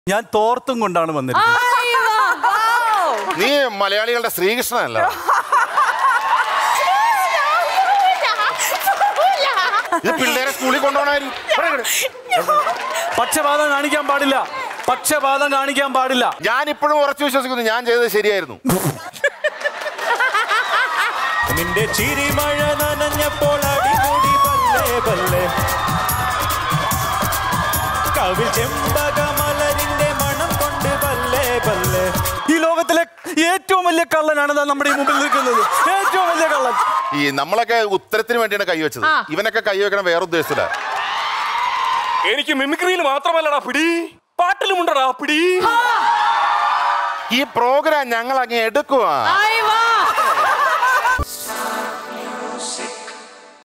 ഞാൻ തോർത്തും കൊണ്ടാണ് വന്നിരിക്കുന്നത് നീ മലയാളികളുടെ ശ്രീകൃഷ്ണനല്ല ഇത് പിള്ളേരെ സ്കൂളിൽ കൊണ്ടുപോകണമായിരുന്നു പക്ഷപാതം കാണിക്കാൻ പാടില്ല പക്ഷപാതം കാണിക്കാൻ പാടില്ല ഞാൻ ഇപ്പോഴും ഉറച്ചു വിശ്വസിക്കുന്നു ഞാൻ ചെയ്തത് ശരിയായിരുന്നു നിന്റെ ചിരിമഴ നനഞ്ഞപ്പോൾ അടിമുടി പല്ലേ പല്ലേ കവിൽ ചെമ്പകമലരിന്റെ മണം കൊണ്ട് പല്ലേ പല്ലേ ഈ ലോകത്തിലെ ഏറ്റവും വലിയ കള്ളനാണ് ദാ നമ്മുടെ ഈ മുമ്പിൽ നിൽക്കുന്നത് ഏറ്റവും വലിയ കള്ളൻ ഈ നമ്മളൊക്കെ ഉത്തരത്തിന് വേണ്ടിയാണ് കൈവച്ചത് ഇവനൊക്കെ കൈവെക്കണം വേറെ ഉദ്ദേശത്തില്ല എനിക്ക് മിമിക്രിയിൽ മാത്രമല്ലടാ പിടി പാട്ടിലുമുണ്ടടാ പിടി ഈ പ്രോഗ്രാം ഞങ്ങൾ അങ്ങ് എടുക്കുവാ